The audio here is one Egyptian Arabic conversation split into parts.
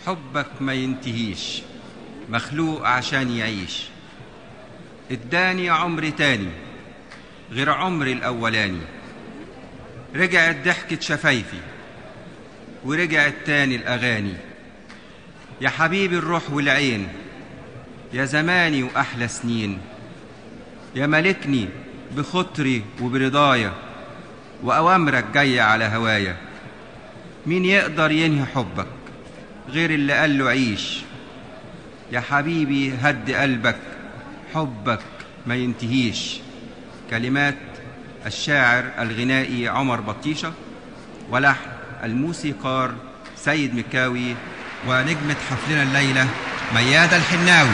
حبك ما ينتهيش مخلوق عشان يعيش اداني عمر تاني غير عمري الأولاني رجعت ضحكة شفايفي ورجعت تاني الأغاني يا حبيبي الروح والعين يا زماني وأحلى سنين يا ملكني بخطري وبرضايا وأوامرك جاية على هوايا مين يقدر ينهي حبك غير اللي قال له عيش يا حبيبي هد قلبك حبك ما ينتهيش كلمات الشاعر الغنائي عمر بطيشة ولحن الموسيقار سيد مكاوي ونجمة حفلنا الليلة ميادة الحناوي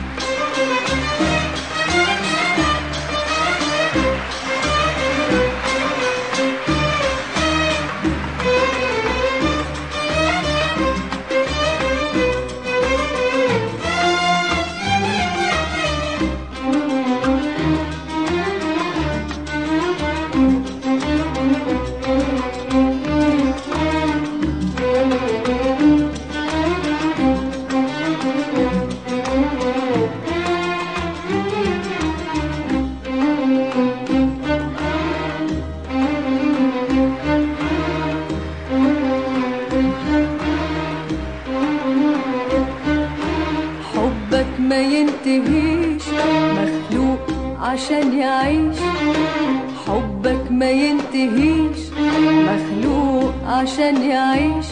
حبك ما ينتهيش مخلوق عشان يعيش حبك ما ينتهيش مخلوق عشان يعيش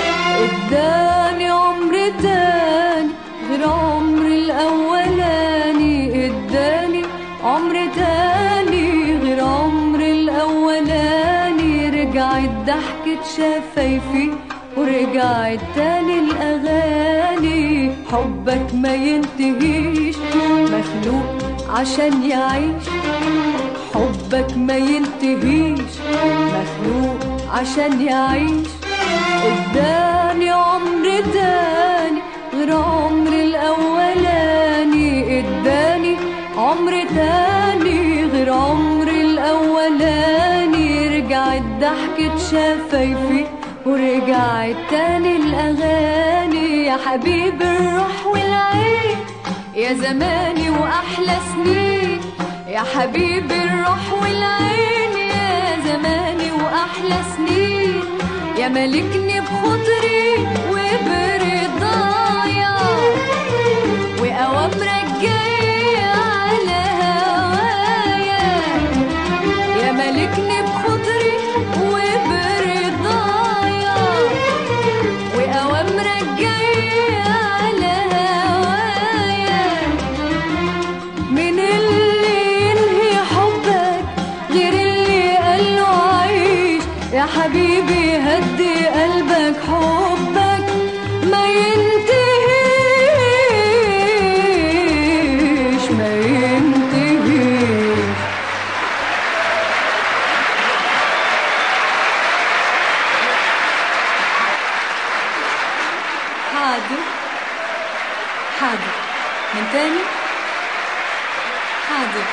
اداني عمر تاني غير عمر الاولاني اداني عمر تاني غير عمر الاولاني رجعت ضحكة شفايفي ورجعت تاني الاغاني حبك ما ينتهيش مخلوق عشان يعيش حبك ما ينتهيش مخلوق عشان يعيش اداني عمر تاني غير عمر الاولاني اداني عمر تاني غير عمر الاولاني رجعت ضحكة شفايفي ورجعت تاني الاغاني يا حبيب الروح والعين يا زماني واحلى سنين يا حبيب الروح والعين يا زماني واحلى سنين يا ملكني بخطري وبرضايا واوامرك جايه على هوايا يا ملكني بخطري وبرضايا واوامرك جايه على هوايا من اللي ينهي حبك غير اللي قاله عيش يا حبيبي هدي قلبك حبك ما ينتهيش ما ينتهيش حاضر حاضر من تاني حاضر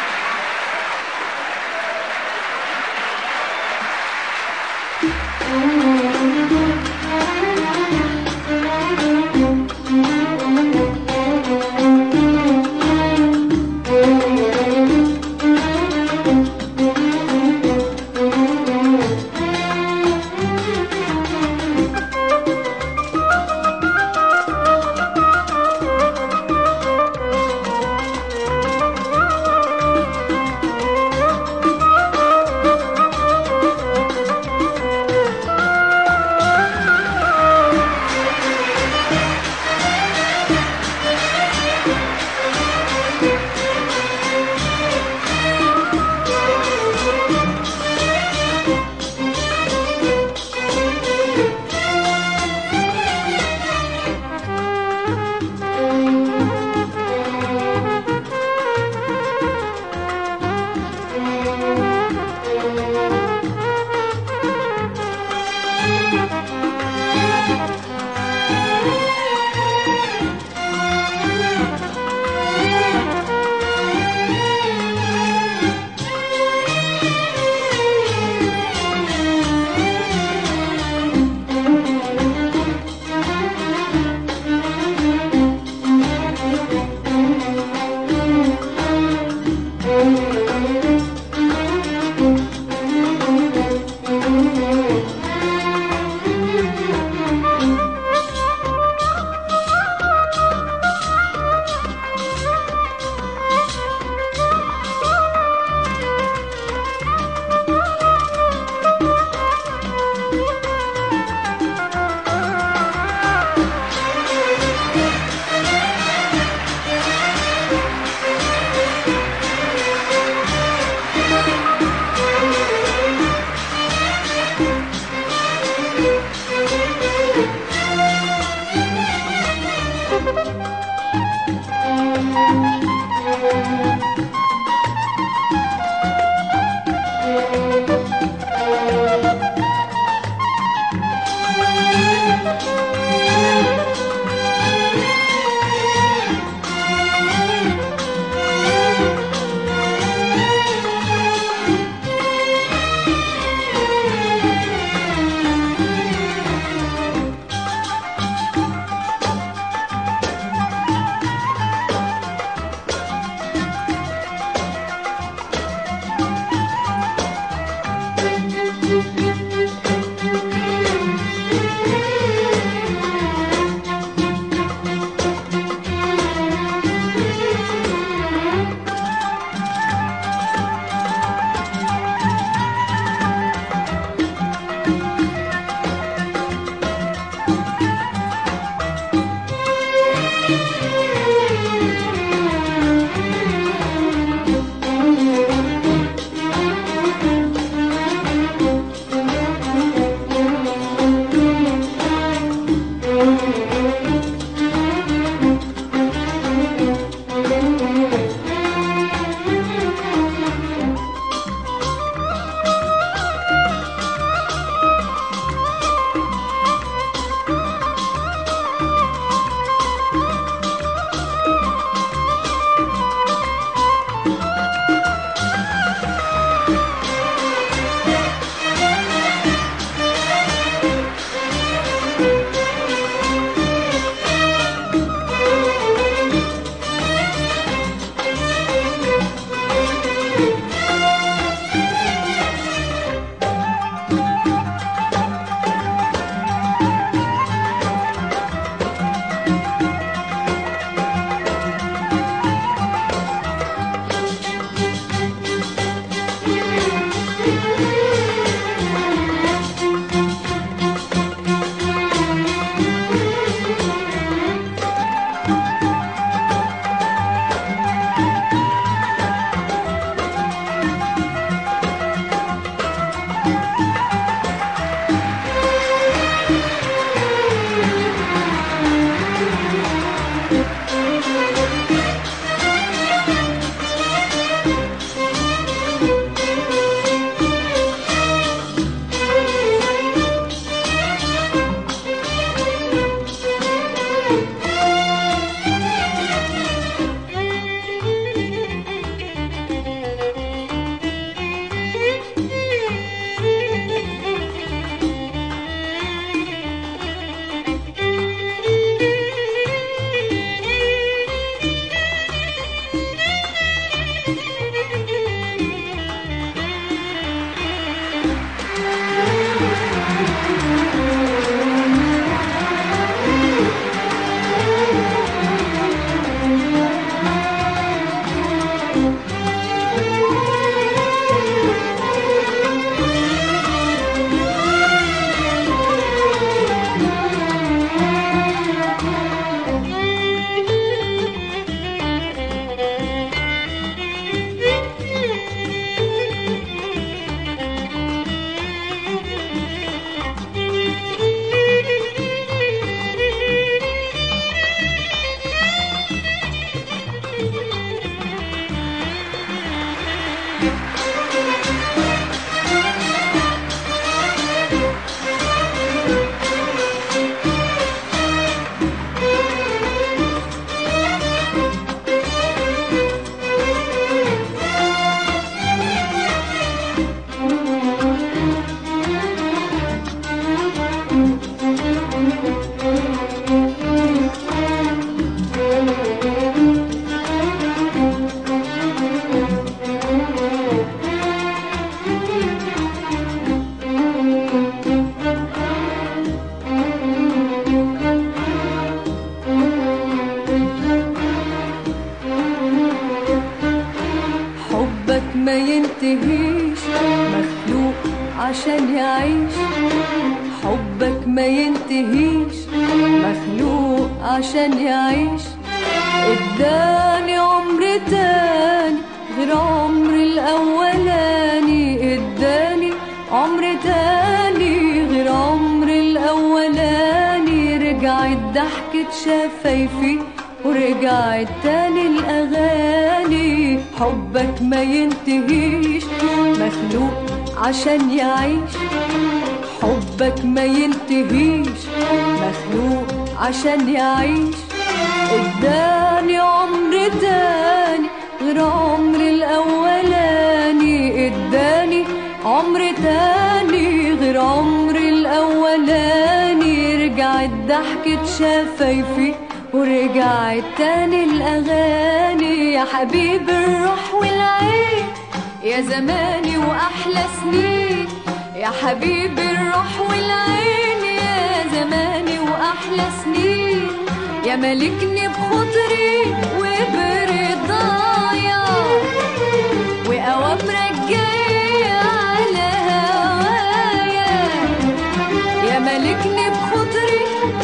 ما ينتهيش مخلوق عشان يعيش حبك ما ينتهيش مخلوق عشان يعيش اداني عمر تاني غير عمر الاولاني اداني عمر تاني غير عمر الاولاني رجعت ضحكة شفايفي ورجعت تاني الاغاني حبك ما ينتهيش مخلوق عشان يعيش حبك ما ينتهيش مخلوق عشان يعيش اداني عمر تاني غير عمر الاولاني اداني عمر تاني غير عمر الاولاني رجعت ضحكة شفايفي ورجعت تاني الاغاني يا حبيب الروح والعين يا زماني واحلى سنين يا حبيب الروح والعين يا زماني واحلى سنين يا ملكني بخطري وبرضايا واوامرك جايه على هوايا يا ملكني بخطري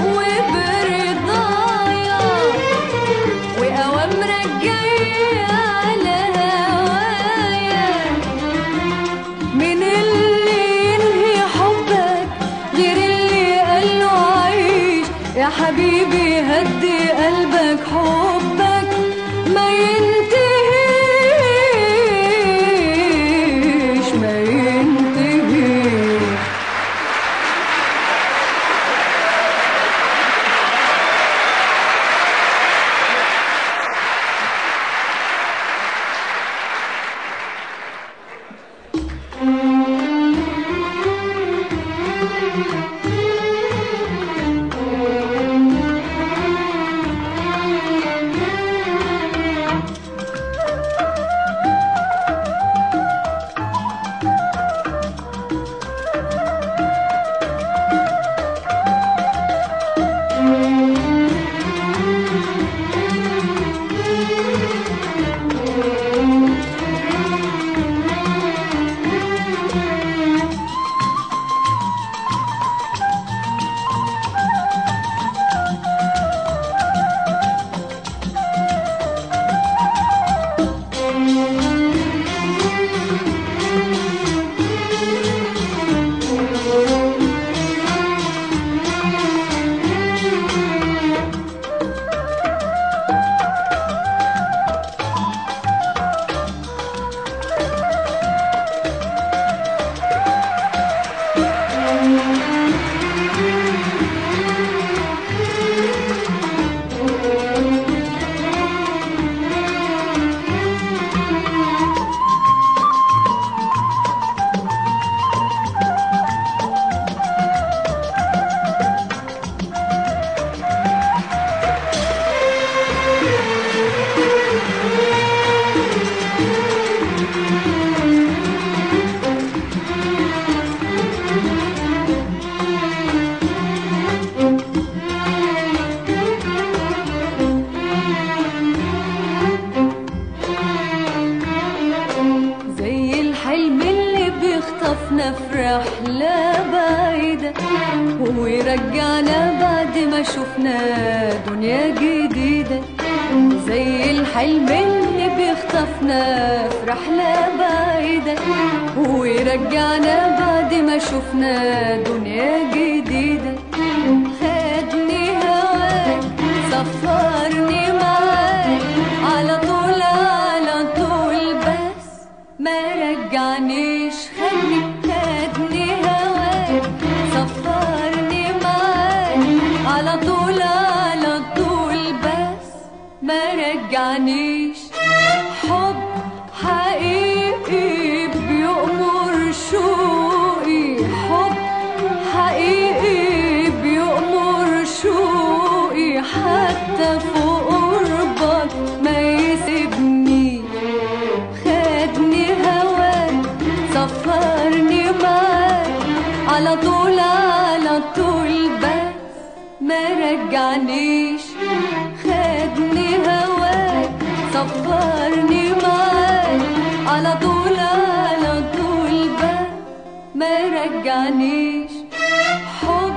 وبرضايا واوامرك جايه على هوايا من اللي ينهي حبك غير اللي قاله عيش يا حبيبي هدي قلبك حبك ما ينتهيش ما ينتهيش زي الحلم اللي بيخطفنا في رحلة بعيدة ويرجعنا بعد ما شفنا دنيا جديدة زي الحلم اللي بيخطفنا في رحلة بعيدة ويرجعنا بعد ما شفنا دنيا جديدة خدني هواك سفرني معاك على طول على طول بس ما رجعنيش خلي خدني هواك سفرني معاك على طول على طول بس ما رجعنيش حب حقيقي بيأمر شوقي حب حقيقي بيأمر شوقي حتى في قربك ما يسيبني خدني هواك سفرني معاك على طول على طول بس ما رجعنيش خدني هواك سفرني معاك على طول على طول بقى ما رجعنيش حب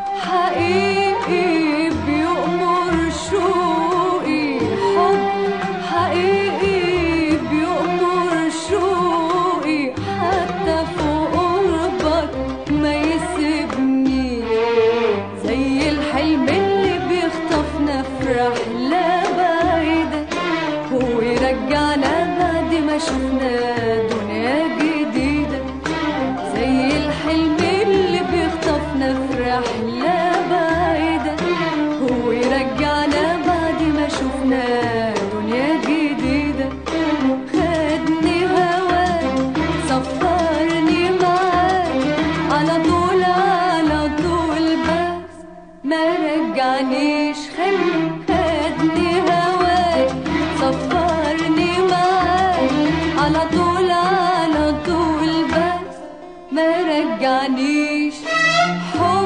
حقيقي بيأمر شوقي حب حقيقي بيأمر شوقي حتى في قربك ما يسيبني زي الحلم اللي بيخطفنا في رحلة بعيدة هو يرجعنا بعد ما شفنا دنيا جديدة زي الحلم اللي بيخطفنا في رحلة بعيدة هو يرجعنا بعد ما شفنا دنيا جديدة خدني هواك سفرني معاك على طول على طول بس ما رجعنيش خلي خدني هواك سفرني معاك على طول على طول بس ما رجعنيش حب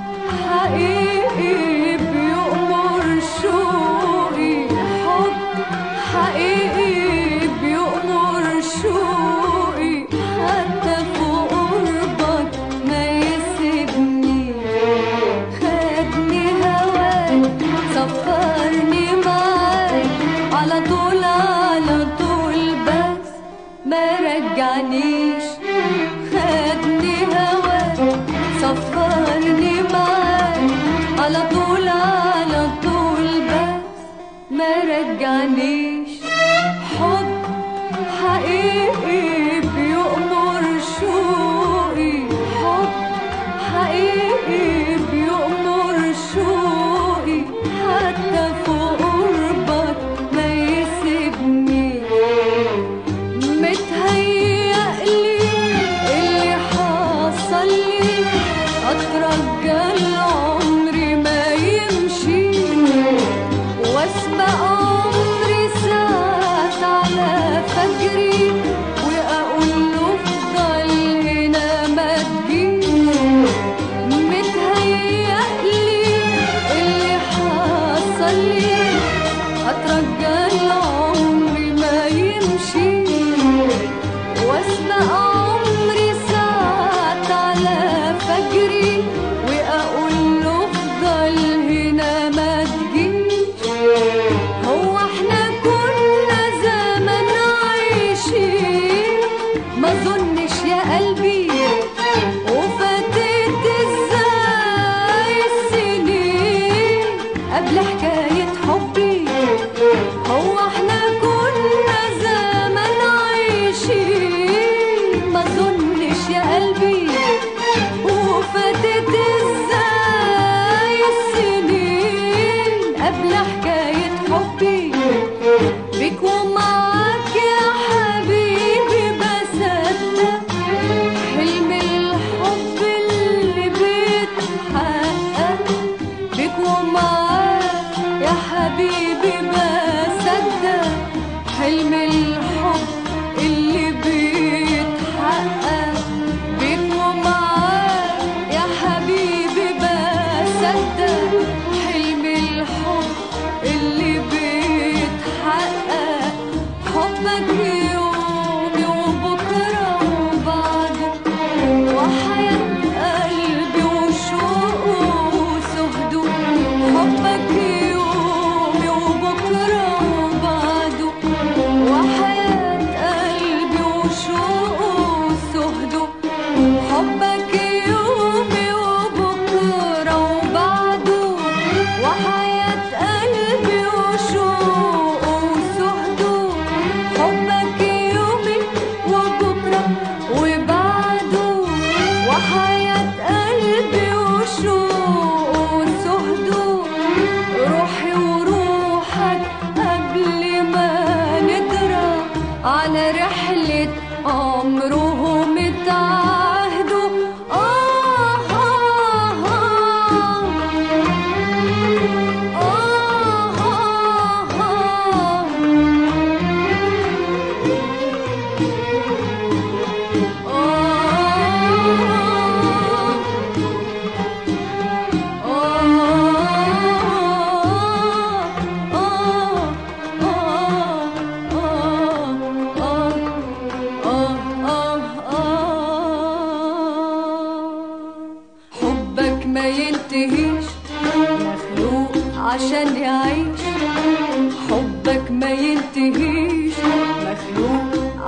حقيقي بيأمر شوقي حب حقيقي بيأمر شوقي حتى في قربك ما يسيبني خدني هواك سفرني معاك على طول على طول بس ما رجعنيش خدني هواك سفرني معاك على طول على طول بس ما رجعنيش حب حقيقي بيأمر شوقي حب حقيقي بيأمر شوقي حتى في قربك ما يسيبني متهيألي اللي حصل لي أترجى العمر ما يمشي واسبق عمري ساعات على فجري وأقول له افضل هنا ما تجيش متهيألي اللي حصل لي أترجى العمر ما يمشي واسبق عمري ساعات على فجري وأقول له افضل هنا ما تجيش هو احنا كنا زمان عايشين ما ظنش يا قلبي وفاتت ازاي السنين قبل حكاية حبي هو احنا كنا زمان عايشين ما ظنش يا قلبي وفاتت ازاي السنين قبل حكاية حبي بك ومعاك يا حبيبي بصدق حلم الحب اللي بيتحقق بك ومعاك يا حبيبي بصدق حلم الحب اللي بيتحقق بك ومعاك يا حبيبي بصدق حلم الحب اللي بيتحقق حبك يومي وبكرة وبعده وحياة قلبي وشوقه وسهده حبك يومي وبكرة وبعده وحياة قلبي وشوقه وسهده حبك يومي وبكرة وبعده وحياة قلبي وشوقه وسهده حبك يومي وبكرة وبعده وحياة قلبي وشوقه وسهده روحي وروحك قبل ما ندرى على رحلة عمرهم اتعهدوا آه آه آه آه آه آه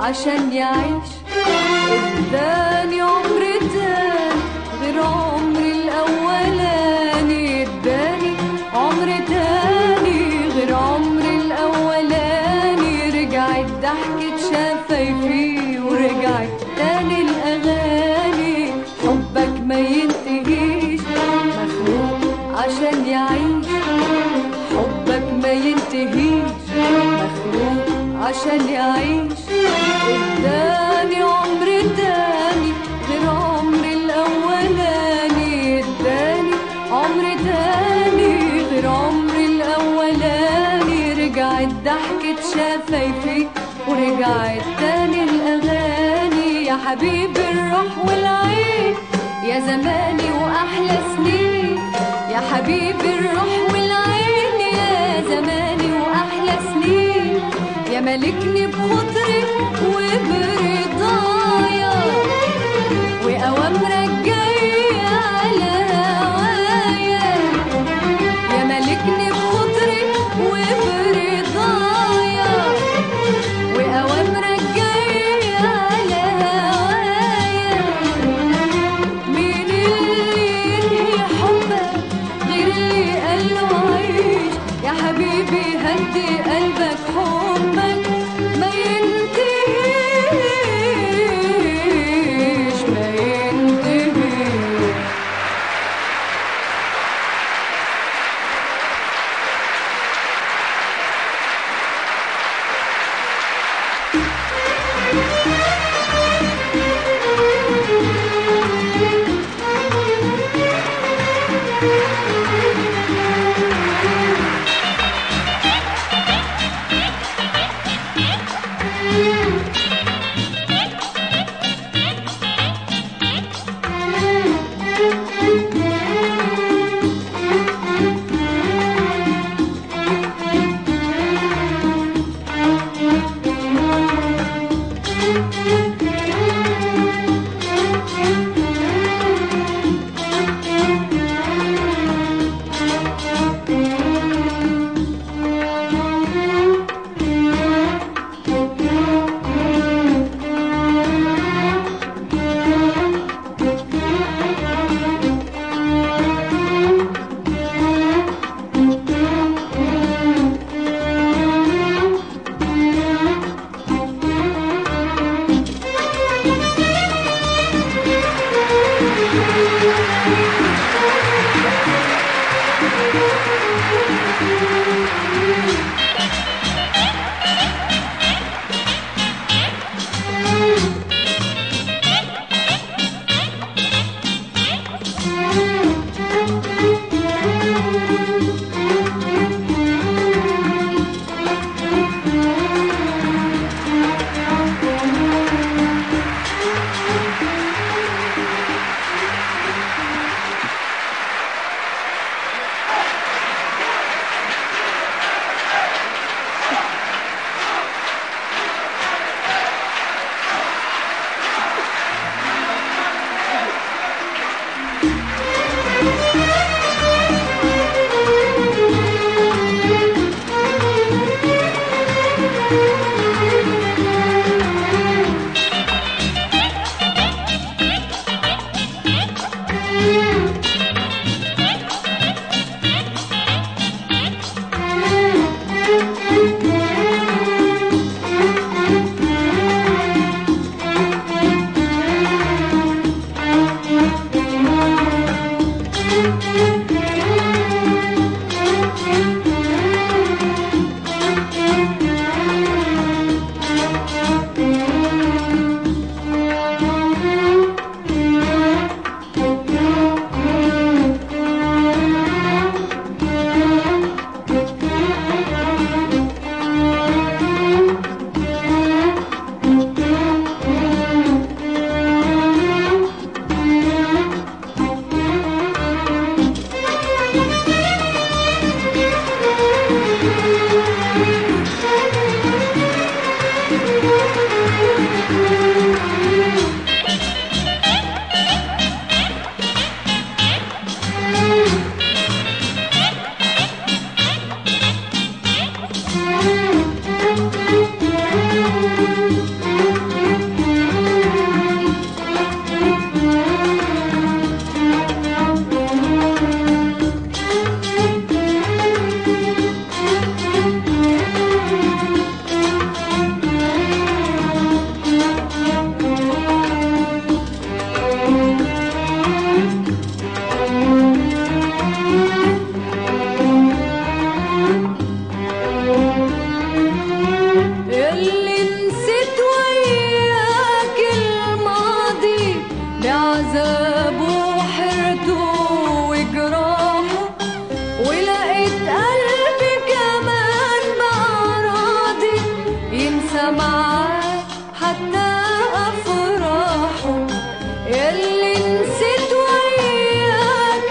عشان يعيش اداني عمر تاني غير عمر الاولاني اداني عمر تاني غير عمر الاولاني رجعت ضحكة شفايفي ورجعت تاني الاغاني حبك ما ينتهيش مخلوق عشان يعيش حبك ما ينتهيش مخلوق عشان يعيش اداني عمر تاني غير عمر الاولاني اداني عمر تاني غير عمر الاولاني رجعت ضحكة شفايفي ورجعت تاني الاغاني يا حبيبي الروح والعين يا زماني واحلى سنين يا حبيبي الروح والعين يا زماني واحلى سنين يا ملكني بخطري وبرضايا واوامرك جايه على هوايا يا ملكني بخطري وبرضايا واوامرك جايه على هوايا مين اللي ينهي حبك غير اللي قاله عيش يا حبيبي هدي قلبك حبك ما ينتهيش ما ينتهيش معاه حتى أفراحه يلي نسيت وياك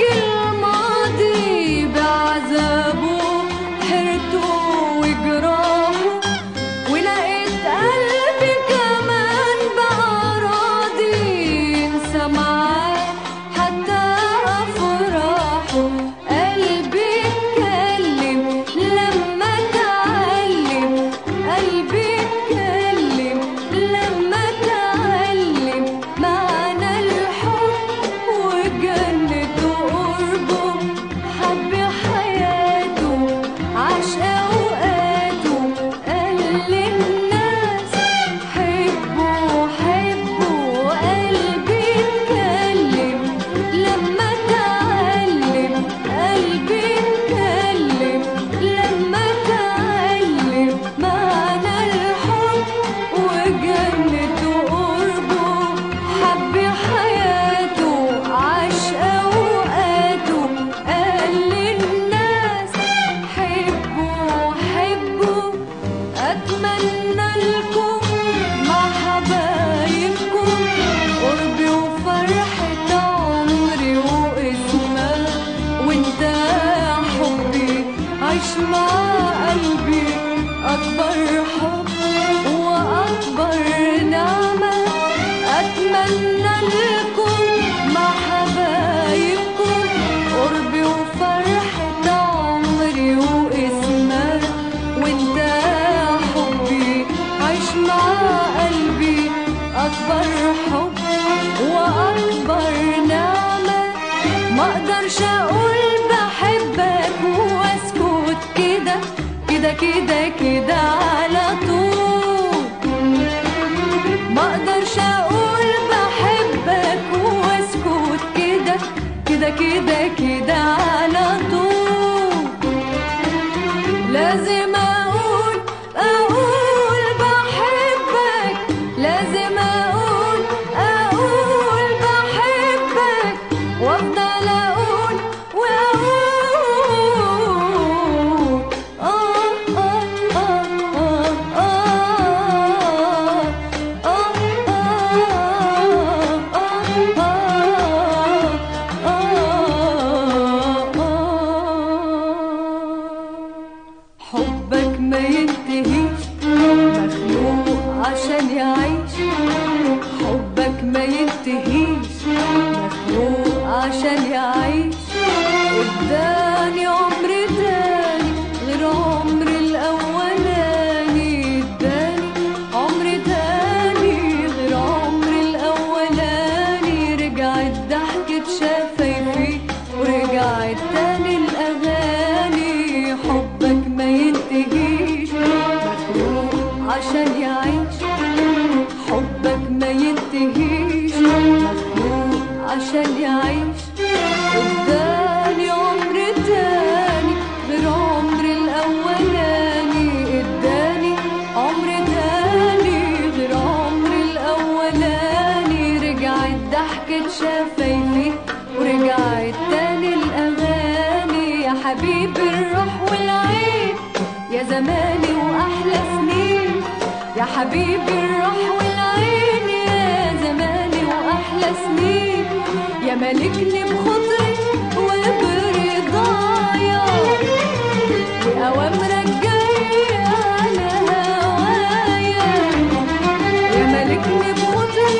الماضي بعذابه حرته وجراحه ولقيت قلبي كمان بقى راضي ينسى معاه حتى أفراحه قلبي اتكلم لما اتعلم قلبي اتكلم لما اتعلم معنى الحب وجنته قربه حب حياته عاش اوقاته قال للناس حبوا حبوا قلبي اتكلم لما اتعلم قلبي اتكلم لما اتعلم معنى الحب وجنته قربه حب حياته عاش اوقاته قال للناس حبوا حبوا اتمنى لكم مع حبايبكم قربي وفرحة عمري واسمها وانت يا حبي عيش مع قلبي اكبر حب واكبر نعمة اتمنى لكم مع حبايبكم قربي وفرحة عمري واسمها وانت يا حبي عيش مع قلبي اكبر حب واكبر نعمة ما اقدرش اقول بحبك واسكت كده كده كده كده على طول ما اقدرش اقول بحبك واسكت كده كده كده كده على طول لازم اقول اقول بحبك لازم اقول اقول بحبك وافضل اقول واقول آه آه آه آه آه حبك ما ينتهيش مخلوق عشان يعيش حبك ما ينتهيش مخلوق عشان يعيش اداني عمر تاني غير عمر الاولاني اداني عمر تاني غير عمر الاولاني رجعت ضحكة شفايفي ورجعت تاني الاغاني حبك ما ينتهيش مخلوق عشان يعيش حبك ما ينتهيش مخلوق عشان يعيش اداني عمر تاني غير عمر الاولاني اداني عمر تاني غير عمر الاولاني رجعت ضحكة شفايفي ورجعت تاني الاغاني يا حبيبي الروح والعين يا زماني واحلى سنين يا حبيبي الروح والعين يا زماني واحلى سنين يا ملكني بخطري وبرضايا واوامرك جايه على هوايا يا ملكني بخطري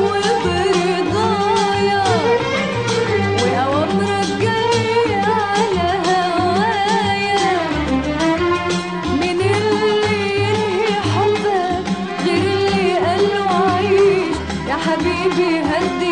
وبرضايا واوامرك جايه على هوايا من اللي ينهي حبك غير اللي قاله عيش يا حبيبي هدي